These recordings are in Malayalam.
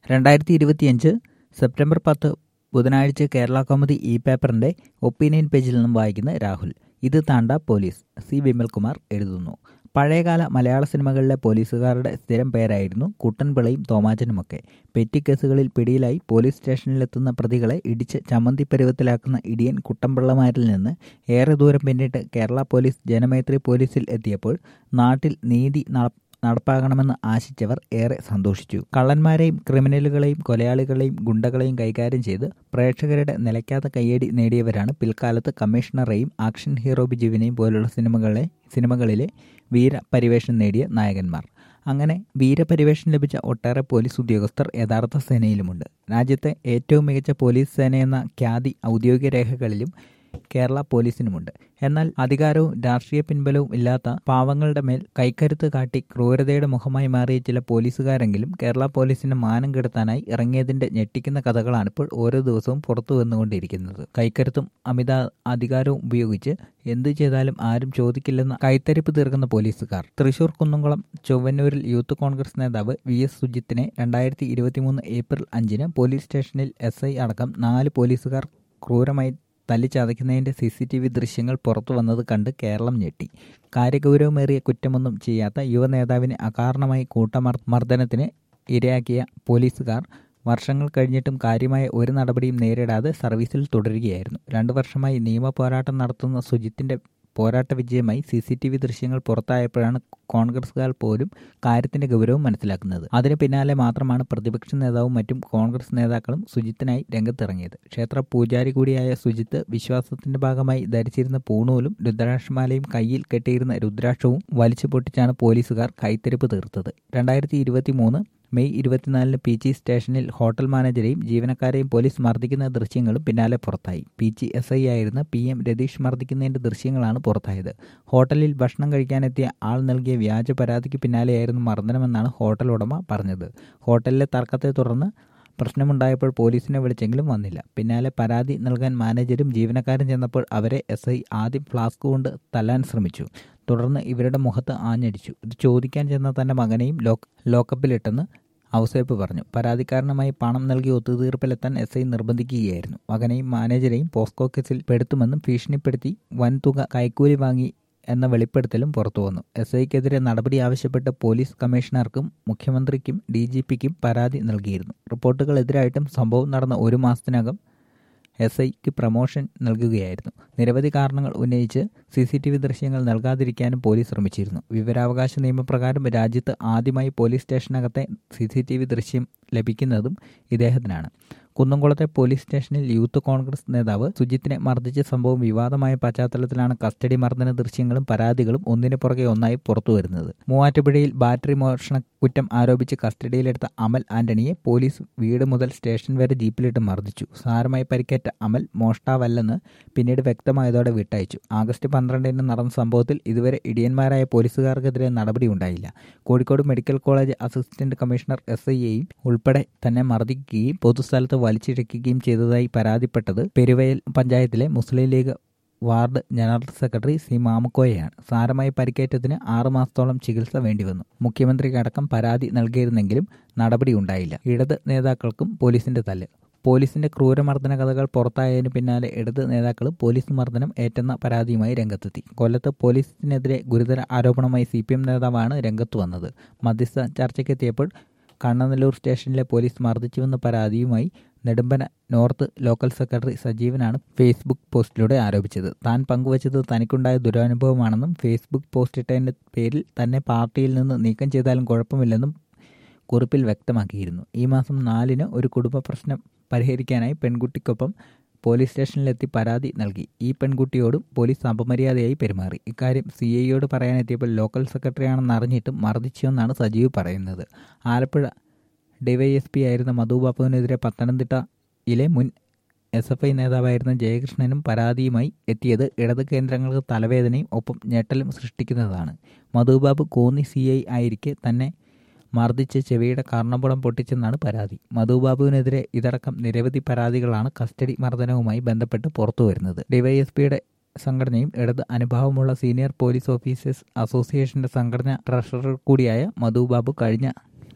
രണ്ടായിരത്തി ഇരുപത്തിയഞ്ച് സെപ്റ്റംബർ പത്ത് ബുധനാഴ്ച കേരള കൗമുദി ഇ പേപ്പറിന്റെ ഒപ്പീനിയൻ പേജിൽ നിന്നും വായിക്കുന്ന രാഹുൽ ഇത് താണ്ട പോലീസ് സി വിമൽകുമാർ എഴുതുന്നു പഴയകാല മലയാള സിനിമകളിലെ പോലീസുകാരുടെ സ്ഥിരം പേരായിരുന്നു കുട്ടൻപിളയും തോമാച്ചനുമൊക്കെ പെറ്റി കേസുകളിൽ പിടിയിലായി പോലീസ് സ്റ്റേഷനിലെത്തുന്ന പ്രതികളെ ഇടിച്ച് ചമ്മന്തി പരുവത്തിലാക്കുന്ന ഇടിയൻ കുട്ടൻപിള്ളമാരിൽ നിന്ന് ഏറെ ദൂരം പിന്നിട്ട് കേരള പോലീസ് ജനമൈത്രി പോലീസിൽ എത്തിയപ്പോൾ നാട്ടിൽ നീതി നടപ്പാകണമെന്ന് ആശിച്ചവർ ഏറെ സന്തോഷിച്ചു കള്ളന്മാരെയും ക്രിമിനലുകളെയും കൊലയാളികളെയും ഗുണ്ടകളെയും കൈകാര്യം ചെയ്ത് പ്രേക്ഷകരുടെ നിലയ്ക്കാത്ത കയ്യടി നേടിയവരാണ് പിൽക്കാലത്ത് കമ്മീഷണറെയും ആക്ഷൻ ഹീറോ ബിജുവിനെയും പോലുള്ള സിനിമകളെ സിനിമകളിലെ വീരപരിവേഷം നേടിയ നായകന്മാർ അങ്ങനെ വീരപരിവേഷം ലഭിച്ച ഒട്ടേറെ പോലീസ് ഉദ്യോഗസ്ഥർ യഥാർത്ഥ സേനയിലുമുണ്ട് രാജ്യത്തെ ഏറ്റവും മികച്ച പോലീസ് സേനയെന്ന ഖ്യാതി ഔദ്യോഗിക രേഖകളിലും കേരള പോലീസിനുമുണ്ട് എന്നാൽ അധികാരവും രാഷ്ട്രീയ പിൻബലവും ഇല്ലാത്ത പാവങ്ങളുടെ മേൽ കൈക്കരുത്ത് കാട്ടി ക്രൂരതയുടെ മുഖമായി മാറിയ ചില പോലീസുകാരെങ്കിലും കേരള പോലീസിന്റെ മാനം കെടുത്താനായി ഇറങ്ങിയതിന്റെ ഞെട്ടിക്കുന്ന കഥകളാണിപ്പോൾ ഓരോ ദിവസവും പുറത്തു വന്നുകൊണ്ടിരിക്കുന്നത് കൈക്കരുത്തും അമിത അധികാരവും ഉപയോഗിച്ച് എന്തു ചെയ്താലും ആരും ചോദിക്കില്ലെന്ന കൈത്തരിപ്പ് തീർക്കുന്ന പോലീസുകാർ തൃശൂർ കുന്നംകുളം ചൊവ്വന്നൂരിൽ യൂത്ത് കോൺഗ്രസ് നേതാവ് വി എസ് സുജിത്തിനെ രണ്ടായിരത്തി ഇരുപത്തിമൂന്ന് ഏപ്രിൽ അഞ്ചിന് പോലീസ് സ്റ്റേഷനിൽ എസ് ഐ അടക്കം നാല് പോലീസുകാർ ക്രൂരമായി തല്ലിച്ചതയ്ക്കുന്നതിന്റെ സി സി ടി വി ദൃശ്യങ്ങൾ പുറത്തു വന്നത് കണ്ട് കേരളം ഞെട്ടി കാര്യഗൗരവമേറിയ കുറ്റമൊന്നും ചെയ്യാത്ത യുവനേതാവിനെ അകാരണമായി കൂട്ടമർദ്ദനത്തിന് ഇരയാക്കിയ പോലീസുകാർ വർഷങ്ങൾ കഴിഞ്ഞിട്ടും കാര്യമായ ഒരു നടപടിയും നേരിടാതെ സർവീസിൽ തുടരുകയായിരുന്നു രണ്ടു വർഷമായി നിയമ പോരാട്ടം നടത്തുന്ന സുജിത്തിന്റെ പോരാട്ട വിജയമായി സി സി ടി വി ദൃശ്യങ്ങൾ പുറത്തായപ്പോഴാണ് കോൺഗ്രസുകാർ പോലും കാര്യത്തിന്റെ ഗൗരവം മനസ്സിലാക്കുന്നത് അതിന് പിന്നാലെ മാത്രമാണ് പ്രതിപക്ഷ നേതാവും മറ്റും കോൺഗ്രസ് നേതാക്കളും സുജിത്തിനായി രംഗത്തിറങ്ങിയത് ക്ഷേത്ര പൂജാരി കൂടിയായ സുജിത്ത് വിശ്വാസത്തിന്റെ ഭാഗമായി ധരിച്ചിരുന്ന പൂണൂലും രുദ്രാക്ഷമാലയും കയ്യിൽ കെട്ടിയിരുന്ന രുദ്രാക്ഷവും വലിച്ചു പൊട്ടിച്ചാണ് പോലീസുകാർ കൈത്തരിപ്പ് തീർത്തത് രണ്ടായിരത്തി ഇരുപത്തി മൂന്ന് മെയ് ഇരുപത്തിനാലിന് പി ജി സ്റ്റേഷനിൽ ഹോട്ടൽ മാനേജരെയും ജീവനക്കാരെയും പോലീസ് മർദ്ദിക്കുന്ന ദൃശ്യങ്ങളും പിന്നാലെ പുറത്തായി പി ജി എസ് ഐ ആയിരുന്ന പി എം രതീഷ് മർദ്ദിക്കുന്നതിന്റെ ദൃശ്യങ്ങളാണ് പുറത്തായത് ഹോട്ടലിൽ ഭക്ഷണം കഴിക്കാനെത്തിയ ആൾ നൽകിയ വ്യാജ പരാതിക്ക് പിന്നാലെയായിരുന്നു മർദ്ദനമെന്നാണ് ഹോട്ടൽ ഉടമ പറഞ്ഞത് ഹോട്ടലിലെ തർക്കത്തെ തുടർന്ന് പ്രശ്നമുണ്ടായപ്പോൾ പോലീസിനെ വിളിച്ചെങ്കിലും വന്നില്ല പിന്നാലെ പരാതി നൽകാൻ മാനേജരും ജീവനക്കാരും ചെന്നപ്പോൾ അവരെ എസ് ഐ ആദ്യം ഫ്ലാസ്ക് കൊണ്ട് തല്ലാൻ ശ്രമിച്ചു തുടർന്ന് ഇവരുടെ മുഖത്ത് ആഞ്ഞടിച്ചു ഇത് ചോദിക്കാൻ ചെന്ന തന്റെ മകനെയും ലോക്ക് ലോക്കപ്പിലിട്ടെന്ന് ഔസേപ്പ് പറഞ്ഞു പരാതിക്കാരനുമായി പണം നൽകി ഒത്തുതീർപ്പിലെത്താൻ എസ് ഐ നിർബന്ധിക്കുകയായിരുന്നു മകനെയും മാനേജരെയും പോസ്കോ കേസിൽ പെടുത്തുമെന്നും ഭീഷണിപ്പെടുത്തി വൻതുക കൈക്കൂലി വാങ്ങി എന്ന വെളിപ്പെടുത്തലും പുറത്തുവന്നു എസ് ഐക്കെതിരെ നടപടി ആവശ്യപ്പെട്ട് പോലീസ് കമ്മീഷണർക്കും മുഖ്യമന്ത്രിക്കും ഡി ജി പിക്കും പരാതി നൽകിയിരുന്നു റിപ്പോർട്ടുകളെതിരായിട്ടും സംഭവം നടന്ന ഒരു മാസത്തിനകം എസ് ഐക്ക് പ്രമോഷൻ നൽകുകയായിരുന്നു നിരവധി കാരണങ്ങൾ ഉന്നയിച്ച് സി സി ടി വി ദൃശ്യങ്ങൾ നൽകാതിരിക്കാനും പോലീസ് ശ്രമിച്ചിരുന്നു വിവരാവകാശ നിയമപ്രകാരം രാജ്യത്ത് ആദ്യമായി പോലീസ് സ്റ്റേഷനകത്തെ സി സി ടി വി ദൃശ്യം ലഭിക്കുന്നതും ഇദ്ദേഹത്തിനാണ് കുന്നംകുളത്തെ പോലീസ് സ്റ്റേഷനിൽ യൂത്ത് കോൺഗ്രസ് നേതാവ് സുജിത്തിനെ മർദ്ദിച്ച സംഭവം വിവാദമായ പശ്ചാത്തലത്തിലാണ് കസ്റ്റഡി മർദ്ദന ദൃശ്യങ്ങളും പരാതികളും ഒന്നിനു പുറകെ ഒന്നായി പുറത്തുവരുന്നത് മൂവാറ്റുപുഴയിൽ ബാറ്ററി മോഷണ കുറ്റം ആരോപിച്ച് കസ്റ്റഡിയിലെടുത്ത അമൽ ആന്റണിയെ പോലീസ് വീട് മുതൽ സ്റ്റേഷൻ വരെ ജീപ്പിലിട്ട് മർദ്ദിച്ചു സാരമായി പരിക്കേറ്റ അമൽ മോഷ്ടാവല്ലെന്ന് പിന്നീട് വ്യക്തമായതോടെ വിട്ടയച്ചു ആഗസ്റ്റ് പന്ത്രണ്ടിന് നടന്ന സംഭവത്തിൽ ഇതുവരെ ഇടിയന്മാരായ പോലീസുകാർക്കെതിരെ നടപടി ഉണ്ടായില്ല Kozhikode medical college assistant commissioner S ഐയെയും ഉൾപ്പെടെ തന്നെ മർദ്ദിക്കുകയും പൊതുസ്ഥലത്ത് വലിച്ചിഴക്കുകയും ചെയ്തതായി പരാതിപ്പെട്ടത് പെരുവയൽ പഞ്ചായത്തിലെ Muslim League ward general secretary C മാമുക്കോയെയാണ് സാരമായി പരിക്കേറ്റതിന് ആറുമാസത്തോളം ചികിത്സ വേണ്ടിവന്നു മുഖ്യമന്ത്രിക്കടക്കം പരാതി നൽകിയിരുന്നെങ്കിലും നടപടി ഉണ്ടായില്ല ഇടത് നേതാക്കൾക്കും പോലീസിന്റെ തല്ല് പോലീസിന്റെ ക്രൂരമർദ്ദന കഥകൾ പുറത്തായതിനു പിന്നാലെ ഇടത് നേതാക്കളും പോലീസ് മർദ്ദനം ഏറ്റെന്ന പരാതിയുമായി രംഗത്തെത്തി കൊല്ലത്ത് പോലീസിനെതിരെ ഗുരുതര ആരോപണമായി സി പി എം നേതാവാണ് രംഗത്ത് വന്നത് മധ്യസ്ഥ ചർച്ചയ്ക്കെത്തിയപ്പോൾ കണ്ണനല്ലൂർ സ്റ്റേഷനിലെ പോലീസ് മർദ്ദിച്ചുവെന്ന പരാതിയുമായി നെടുമ്പന നോർത്ത് ലോക്കൽ സെക്രട്ടറി സജീവനാണ് ഫേസ്ബുക്ക് പോസ്റ്റിലൂടെ ആരോപിച്ചത് താൻ പങ്കുവച്ചത് തനിക്കുണ്ടായ ദുരനുഭവമാണെന്നും ഫേസ്ബുക്ക് പോസ്റ്റ് ഇട്ടതിന്റെ പേരിൽ തന്നെ പാർട്ടിയിൽ നിന്ന് നീക്കം ചെയ്താലും കുഴപ്പമില്ലെന്നും കുറിപ്പിൽ വ്യക്തമാക്കിയിരുന്നു ഈ മാസം നാലിന് ഒരു കുടുംബ പ്രശ്നം പരിഹരിക്കാനായി പെൺകുട്ടിക്കൊപ്പം പോലീസ് സ്റ്റേഷനിലെത്തി പരാതി നൽകി ഈ പെൺകുട്ടിയോടും പോലീസ് അപമര്യാദയായി പെരുമാറി ഇക്കാര്യം സി ഐയോട് പറയാനെത്തിയപ്പോൾ ലോക്കൽ സെക്രട്ടറിയാണെന്ന് അറിഞ്ഞിട്ടും മർദ്ദിച്ചുവെന്നാണ് സജീവ് പറയുന്നത് ആലപ്പുഴ ഡിവൈഎസ്പി ആയിരുന്ന മധുബാബുവിനെതിരെ പത്തനംതിട്ടയിലെ മുൻ എസ് എഫ് ഐ നേതാവായിരുന്ന ജയകൃഷ്ണനും പരാതിയുമായി എത്തിയത് ഇടത് കേന്ദ്രങ്ങൾക്ക് തലവേദനയും ഒപ്പം ഞെട്ടലും സൃഷ്ടിക്കുന്നതാണ് മധുബാബു കോന്നി സി ഐ ആയിരിക്കെ തന്നെ മർദ്ദിച്ച് ചെവിയുടെ കർണപുടം പൊട്ടിച്ചെന്നാണ് പരാതി മധുബാബുവിനെതിരെ ഇതടക്കം നിരവധി പരാതികളാണ് കസ്റ്റഡി മർദ്ദനവുമായി ബന്ധപ്പെട്ട് പുറത്തുവരുന്നത് ഡിവൈഎസ്പിയുടെ സംഘടനയും ഇടത് അനുഭാവമുള്ള സീനിയർ പോലീസ് ഓഫീസേഴ്സ് അസോസിയേഷന്റെ സംഘടന ട്രഷറർ കൂടിയായ മധുബാബു കഴിഞ്ഞ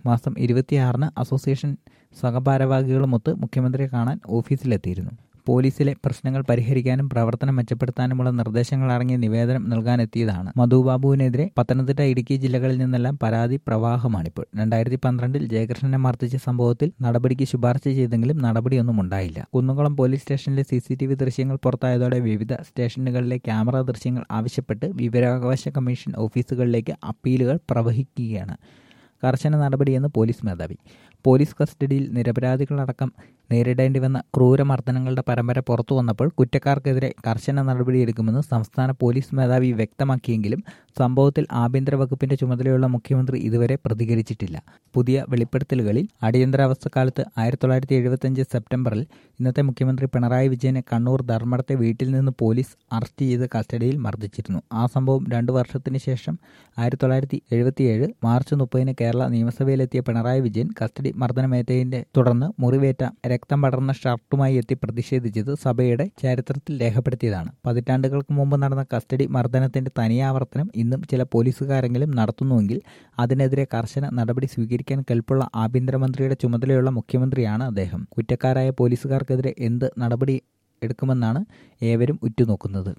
മാസം ഇരുപത്തിയാറിന് അസോസിയേഷൻ സഹഭാരവാഹികളുമൊത്ത് മുഖ്യമന്ത്രിയെ കാണാൻ ഓഫീസിലെത്തിയിരുന്നു പോലീസിലെ പ്രശ്നങ്ങൾ പരിഹരിക്കാനും പ്രവർത്തനം മെച്ചപ്പെടുത്താനുമുള്ള നിർദ്ദേശങ്ങൾ അടങ്ങിയ നിവേദനം നൽകാനെത്തിയതാണ് മധുബാബുവിനെതിരെ പത്തനംതിട്ട ഇടുക്കി ജില്ലകളിൽ നിന്നെല്ലാം പരാതി പ്രവാഹമാണിപ്പോൾ രണ്ടായിരത്തി പന്ത്രണ്ടിൽ ജയകൃഷ്ണനെ മർദ്ദിച്ച സംഭവത്തിൽ നടപടിക്ക് ശുപാർശ ചെയ്തെങ്കിലും നടപടിയൊന്നും ഉണ്ടായില്ല കുന്നുകുളം പോലീസ് സ്റ്റേഷനിലെ സി സി ടി വി ദൃശ്യങ്ങൾ പുറത്തായതോടെ വിവിധ സ്റ്റേഷനുകളിലെ ക്യാമറ ദൃശ്യങ്ങൾ ആവശ്യപ്പെട്ട് വിവരാവകാശ കമ്മീഷൻ ഓഫീസുകളിലേക്ക് അപ്പീലുകൾ പ്രവഹിക്കുകയാണ് കർശന നടപടിയെന്ന് പോലീസ് മേധാവി പോലീസ് കസ്റ്റഡിയിൽ നിരപരാധികളടക്കം നേരിടേണ്ടി വന്ന ക്രൂരമർദ്ദനങ്ങളുടെ പരമ്പര പുറത്തു വന്നപ്പോൾ കുറ്റക്കാർക്കെതിരെ കർശന നടപടിയെടുക്കുമെന്ന് സംസ്ഥാന പോലീസ് മേധാവി വ്യക്തമാക്കിയെങ്കിലും സംഭവത്തിൽ ആഭ്യന്തര വകുപ്പിന്റെ ചുമതലയുള്ള മുഖ്യമന്ത്രി ഇതുവരെ പ്രതികരിച്ചിട്ടില്ല പുതിയ വെളിപ്പെടുത്തലുകളിൽ അടിയന്തരാവസ്ഥക്കാലത്ത് ആയിരത്തി തൊള്ളായിരത്തി എഴുപത്തിയഞ്ച് സെപ്റ്റംബറിൽ ഇന്നത്തെ മുഖ്യമന്ത്രി പിണറായി വിജയനെ കണ്ണൂർ ധർമ്മടത്തെ വീട്ടിൽ നിന്ന് പോലീസ് അറസ്റ്റ് ചെയ്ത് കസ്റ്റഡിയിൽ മർദ്ദിച്ചിരുന്നു ആ സംഭവം രണ്ടു വർഷത്തിന് ശേഷം ആയിരത്തി തൊള്ളായിരത്തി എഴുപത്തിയേഴ് മാർച്ച് മുപ്പതിന് കേരള നിയമസഭയിലെത്തിയ പിണറായി വിജയൻ കസ്റ്റഡി മർദ്ദനമേറ്റതിന്റെ തുടർന്ന് മുറിവേറ്റ രക്തം പടർന്ന ഷർട്ടുമായി എത്തി പ്രതിഷേധിച്ചത് സഭയുടെ ചരിത്രത്തിൽ രേഖപ്പെടുത്തിയതാണ് പതിറ്റാണ്ടുകൾക്ക് മുമ്പ് നടന്ന കസ്റ്റഡി മർദ്ദനത്തിന്റെ തനിയാവർത്തനം ഇന്നും ചില പോലീസുകാരെങ്കിലും നടത്തുന്നുവെങ്കിൽ അതിനെതിരെ കർശന നടപടി സ്വീകരിക്കാൻ കെൽപ്പുള്ള ആഭ്യന്തരമന്ത്രിയുടെ ചുമതലയുള്ള മുഖ്യമന്ത്രിയാണ് അദ്ദേഹം കുറ്റക്കാരായ പോലീസുകാർക്കെതിരെ എന്ത് നടപടി എടുക്കുമെന്നാണ് ഏവരും ഉറ്റുനോക്കുന്നത്